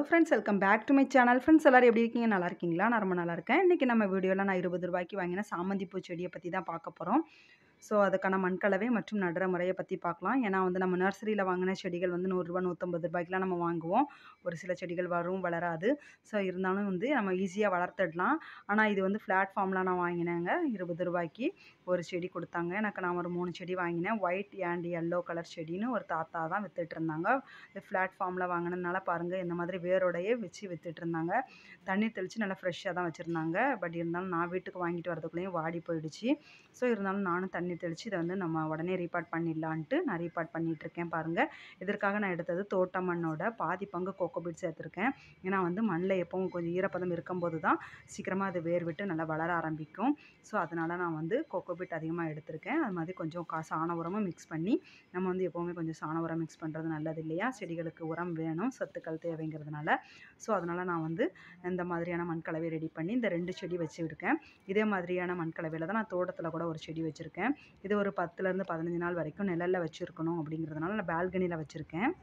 friends welcome back to my channel friends எல்லோரும் எப்படி இருக்கீங்க நல்லா இருக்கீங்களா நான் ரொம்ப நல்லா இருக்கேன் இன்றைக்கி நம்ம வீடியோவில் நான் இருபது ரூபாய்க்கு வாங்கின சாமந்தி பூ செடியை பற்றி தான் பார்க்க போகிறோம் ஸோ அதுக்கான மண்கலவை மற்றும் நடுற முறையை பற்றி பார்க்கலாம் ஏன்னா வந்து நம்ம நர்சரியில் வாங்கின செடிகள் வந்து நூறுரூவா நூற்றம்பது ரூபாய்க்குலாம் நம்ம வாங்குவோம் ஒரு சில செடிகள் வரும் வளராது ஸோ இருந்தாலும் வந்து நம்ம ஈஸியாக வளர்த்துடலாம் ஆனால் இது வந்து பிளாட்ஃபார்மில் நான் வாங்கினேங்க இருபது ரூபாய்க்கு ஒரு செடி கொடுத்தாங்க எனக்கு நான் ஒரு மூணு செடி வாங்கினேன் ஒயிட் அண்ட் எல்லோ கலர் செடின்னு ஒரு தாத்தா தான் வித்துட்டு இருந்தாங்க இது பிளாட்ஃபார்மில் வாங்கினதுனால பாருங்கள் இந்த மாதிரி வேரோடையே வச்சு வித்துட்டு இருந்தாங்க தண்ணி தெளித்து நல்லா ஃப்ரெஷ்ஷாக தான் வச்சுருந்தாங்க பட் இருந்தாலும் நான் வீட்டுக்கு வாங்கிட்டு வரதுக்குள்ளேயும் வாடி போயிடுச்சு ஸோ இருந்தாலும் நானும் தண்ணி தெளித்து இதை வந்து நம்ம உடனே ரீபார்ட் பண்ணிடலான்ட்டு நான் ரீபார்ட் பண்ணிகிட்ருக்கேன் பாருங்கள் இதற்காக நான் எடுத்தது தோட்ட மண்ணோட பாதி பங்கு கோகோபிட் சேர்த்துருக்கேன் ஏன்னா வந்து மண்ணில் எப்பவும் கொஞ்சம் ஈரப்பதம் இருக்கும்போது தான் சீக்கிரமாக அது வேர் விட்டு நல்லா வளர ஆரம்பிக்கும் ஸோ அதனால் நான் வந்து கோகோபிட் அதிகமாக எடுத்திருக்கேன் அது மாதிரி கொஞ்சம் கா சாண உரமும் மிக்ஸ் பண்ணி நம்ம வந்து எப்போவுமே கொஞ்சம் சாண உரம் மிக்ஸ் பண்ணுறது நல்லது இல்லையா செடிகளுக்கு உரம் வேணும் சத்துக்கள் தேவைங்கிறதுனால ஸோ அதனால் நான் வந்து இந்த மாதிரியான மண்கலவை ரெடி பண்ணி இந்த ரெண்டு செடி வச்சுருக்கேன் இதே மாதிரியான மண்கலவையில் தான் நான் தோட்டத்தில் கூட ஒரு செடி வச்சுருக்கேன் இது ஒரு பத்துலேருந்து பதினஞ்சு நாள் வரைக்கும் நிழலில் வச்சுருக்கணும் அப்படிங்கிறதுனால நான் பால்கனியில் வச்சுருக்கேன்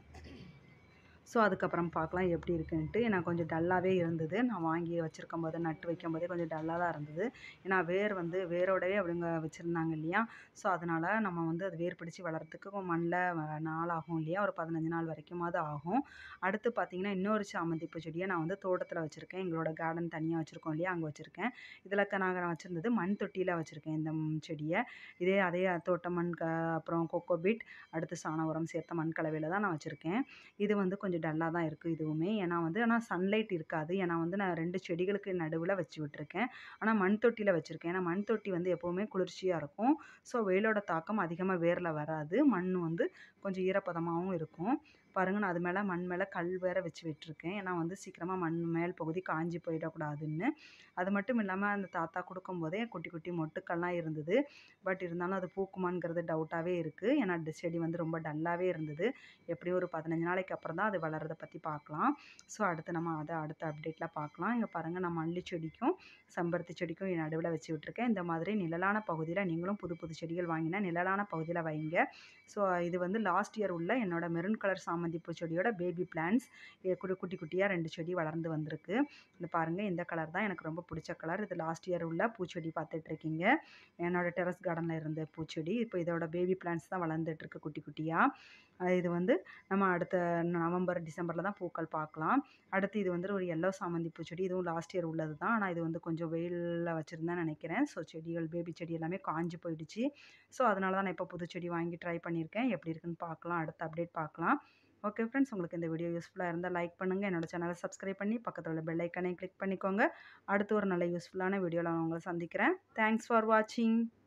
ஸோ அதுக்கப்புறம் பார்க்கலாம் எப்படி இருக்குன்ட்டு நான் கொஞ்சம் டல்லாகவே இருந்தது நான் வாங்கி வச்சுருக்கும் போது நட்டு வைக்கும் போதே கொஞ்சம் டல்லாக தான் இருந்தது ஏன்னா வேர் வந்து வேரோடவே அப்படிங்க வச்சுருந்தாங்க இல்லையா ஸோ அதனால் நம்ம வந்து அது வேர் பிடிச்சி வளர்கிறதுக்கு மண்ணில் நாள் ஆகும் இல்லையா ஒரு பதினஞ்சு நாள் வரைக்குமாவது ஆகும் அடுத்து பார்த்திங்கன்னா இன்னொரு சாமந்தி பூ செடியை நான் வந்து தோட்டத்தில் வச்சுருக்கேன் எங்களோட கார்டன் தனியாக வச்சுருக்கோம் இல்லையா அங்கே வச்சுருக்கேன் இதில் நாங்கள் நான் வச்சுருந்தது மண் தொட்டியில் வச்சுருக்கேன் இந்த செடியை இதே அதே தோட்ட மண் க அப்புறம் கொக்கோபீட் அடுத்து சாண உரம் சேர்த்த மண் கலவையில் தான் நான் வச்சுருக்கேன் இது வந்து கொஞ்சம் டல்லாக தான் இருக்குது இதுவுமே ஏன்னா வந்து ஆனால் சன்லைட் இருக்காது ஏன்னா வந்து நான் ரெண்டு செடிகளுக்கு நடுவில் வச்சு விட்டுருக்கேன் ஆனால் மண் தொட்டியில் வச்சுருக்கேன் ஏன்னா மண் தொட்டி வந்து எப்போவுமே குளிர்ச்சியாக இருக்கும் ஸோ வெயிலோட தாக்கம் அதிகமாக வேரில் வராது மண் வந்து கொஞ்சம் ஈரப்பதமாகவும் இருக்கும் பாருங்கள் நான் அது மேலே மண் மேலே கல் வேற வச்சு விட்டுருக்கேன் ஏன்னா வந்து சீக்கிரமாக மண் மேல் பகுதி காஞ்சி போயிடக்கூடாதுன்னு அது மட்டும் இல்லாமல் அந்த தாத்தா கொடுக்கும்போதே குட்டி குட்டி மொட்டுக்கள்லாம் இருந்தது பட் இருந்தாலும் அது பூக்குமாங்கிறது டவுட்டாகவே இருக்குது ஏன்னா செடி வந்து ரொம்ப டல்லாகவே இருந்தது எப்படியும் ஒரு பதினஞ்சு நாளைக்கு அப்புறம் தான் அது வளர்கிறத பற்றி பார்க்கலாம் ஸோ அடுத்து நம்ம அதை அடுத்த அப்டேட்டில் பார்க்கலாம் இங்கே பாருங்கள் நான் மல்லி செடிக்கும் செம்பருத்தி செடிக்கும் நடுவில் வச்சு விட்ருக்கேன் இந்த மாதிரி நிழலான பகுதியில் நீங்களும் புது புது செடிகள் வாங்கினா நிழலான பகுதியில் வைங்க ஸோ இது வந்து லாஸ்ட் இயர் உள்ள என்னோட மெரூன் கலர் சாமந்தி பூ செடியோட பேபி பிளான்ஸ் குட்டி குட்டி குட்டியாக ரெண்டு செடி வளர்ந்து வந்திருக்கு இந்த பாருங்கள் இந்த கலர் தான் எனக்கு ரொம்ப பிடிச்ச கலர் இது லாஸ்ட் இயர் உள்ள பூச்செடி பார்த்துட்ருக்கீங்க என்னோடய டெரஸ் கார்டனில் இருந்த பூச்செடி இப்போ இதோட பேபி பிளான்ஸ் தான் வளர்ந்துட்டுருக்கு குட்டி குட்டியாக இது வந்து நம்ம அடுத்த நவம்பர் டிசம்பரில் தான் பூக்கள் பார்க்கலாம் அடுத்து இது வந்து ஒரு எல்லோ சாமந்தி பூச்செடி இதுவும் லாஸ்ட் இயர் உள்ளது தான் ஆனால் இது வந்து கொஞ்சம் வெயிலில் வச்சுருந்தேன் நினைக்கிறேன் ஸோ செடிகள் பேபி செடி எல்லாமே காஞ்சி போயிடுச்சு ஸோ அதனால தான் நான் இப்போ புது செடி வாங்கி ட்ரை பண்ணியிருக்கேன் எப்படி இருக்குன்னு பார்க்கலாம் அடுத்த அப்டேட் பார்க்கலாம் ஓகே ஃப்ரெண்ட்ஸ் உங்களுக்கு இந்த வீடியோ யூஸ்ஃபுல்லாக இருந்தால் லைக் பண்ணுங்கள் என்னோடய சேனலை சப்ஸ்கிரைப் பண்ணி பக்கத்தில் உள்ள பெல் ஐக்கனையும் கிளிக் பண்ணிக்கோங்க அடுத்து ஒரு நல்ல யூஸ்ஃபுல்லான வீடியோவில் நான் உங்களை சந்திக்கிறேன் தேங்க்ஸ் ஃபார் வாட்சிங்